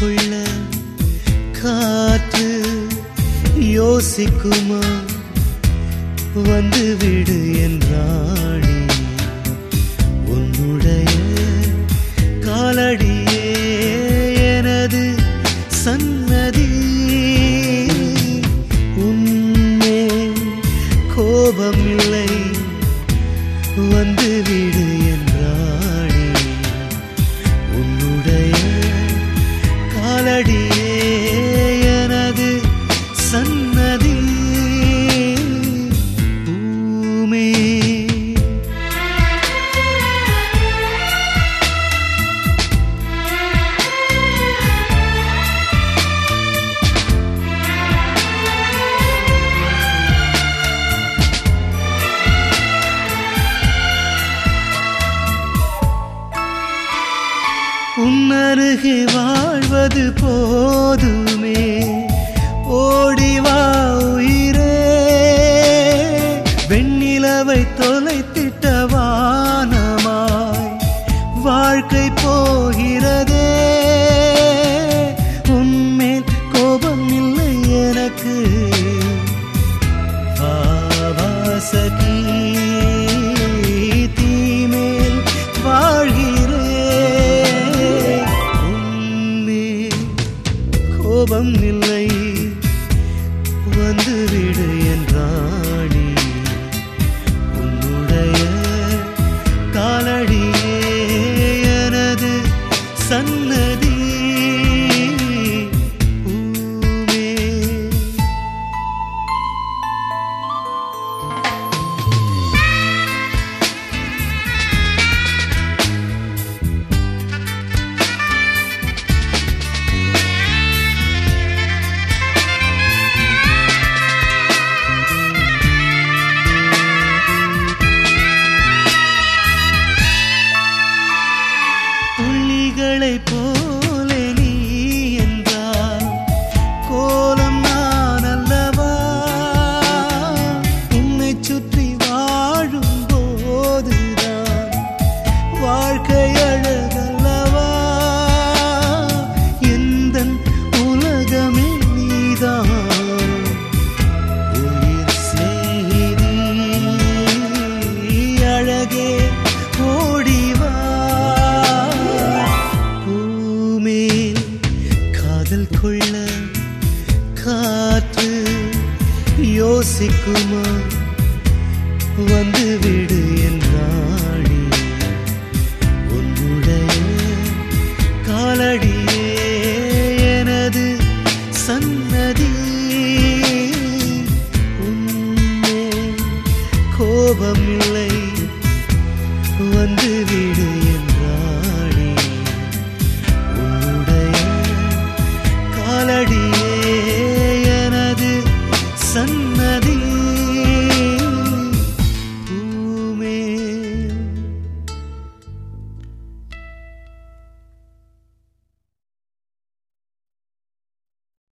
கொள்ள காற்று யோசிக்குமா வந்து விடு என்றாணி உன்னுடைய காலடியே எனது சன்னதி உன்மே கோபம் இல்லை வந்து விடு என்றாணி உன்னுடைய காலடியே எனது சன்னதி பூமே உன்னருகே வாழ்வது போதுமே ஓடிவா உயிரே வெண்ணிலவை தொலைத்திட்ட வானமாய் வாழ்க்கை போகிறதே உன்மேல் கோபம் இல்லை எனக்கு வாசகி தீமேல் வாழ்கிறே உன்மேல் கோபம் இல்லை வந்து விடு என்றாணி உன்னுடைய காலடியே எனது சன்னதி பூவே புள்ளிகளைப் போல நீ என்றால் கோலம் நான் அல்லவா உன்னை சுற்றி வாழும் போதுதான் வாழ்க்கை அழகல்லவா எந்த உலகமே நீதான் உயிர் செய்தி அழகே ஓடிவா பூமே காதல் கொள்ள காற்று யோசிக்குமா வந்து விடு